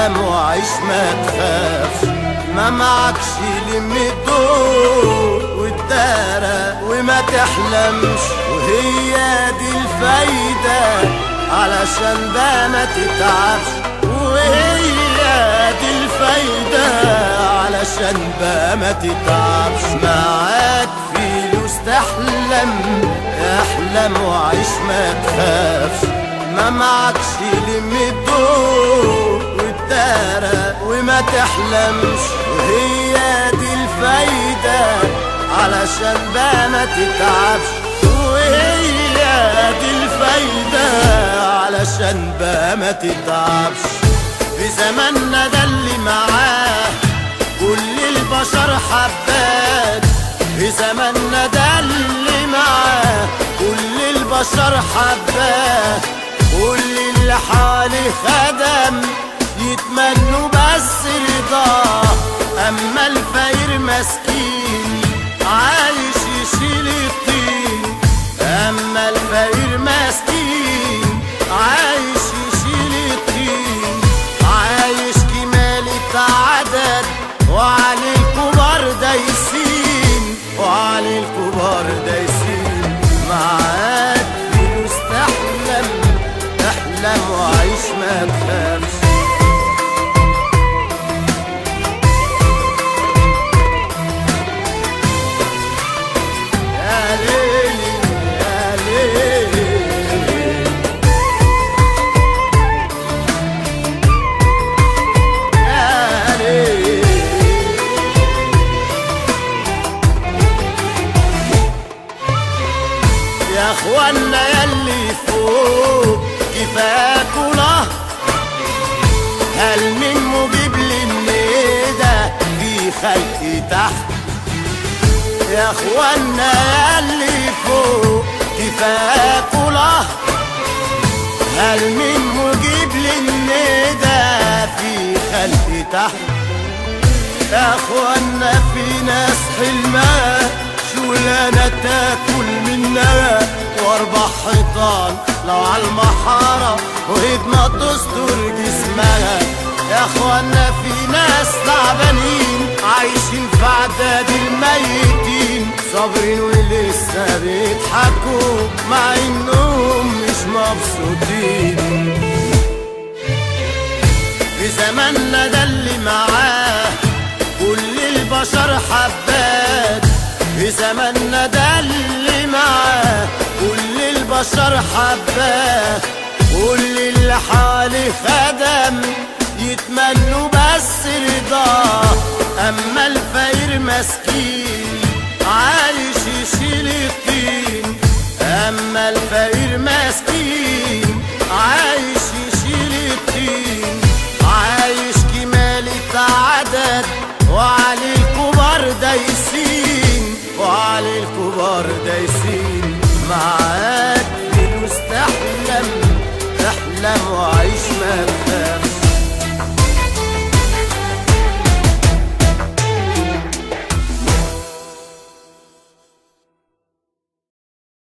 احلم وعيش ما تخافش ما معكش لم الدور والدارة وما تحلمش وهي دي الفايدة علشان ده ما تتعبش وهي دي الفايدة علشان بقى ما تتعبش معاك فلوس تحلم احلم وعيش ما تخافش ما معكش لم الدور والدارة وما تحلمش وهي دي الفايدة علشان بقى ما تتعبش وهي دي الفايدة علشان بقى ما تتعبش في زماننا ده اللي معاه كل البشر حبات في زماننا ده اللي معاه كل البشر حباه كل اللي حالي خدم يتمنوا بس رضاه اما الفقير مسكين عايش يشيل الطين اما الفقير مسكين عايش يشيل الطين عايش كمالة عدد وعلى الكبار دايسين وعلى الكبار دايسين معاك فلوس تحلم احلم وعيش ما تخافش يا ليلي يا ليلي يا ليلي يا اخوانا يلي فوق كفاك ونهر هل من مجيب للندى في خلق تحت يا اخوانا يلي فوق كفاك ونهر هل من مجيب للندى في خلق تحت يا اخوانا في ناس حلمها شغلانة تاكل منها واربع حيطان لو على المحارة وهدمة تستر جسمها يا اخوانا في ناس تعبانين عايشين في عداد الميتين صابرين ولسه بيضحكوا مع انهم مش مبسوطين في زماننا ده اللي معاه كل البشر حبات في زماننا ده اللي معاه كل البشر حباه كل اللي حالي خدم يتمنوا بس رضاه اما الفقير مسكين عايش يشيل الطين اما الفقير مسكين عايش يشيل الطين عايش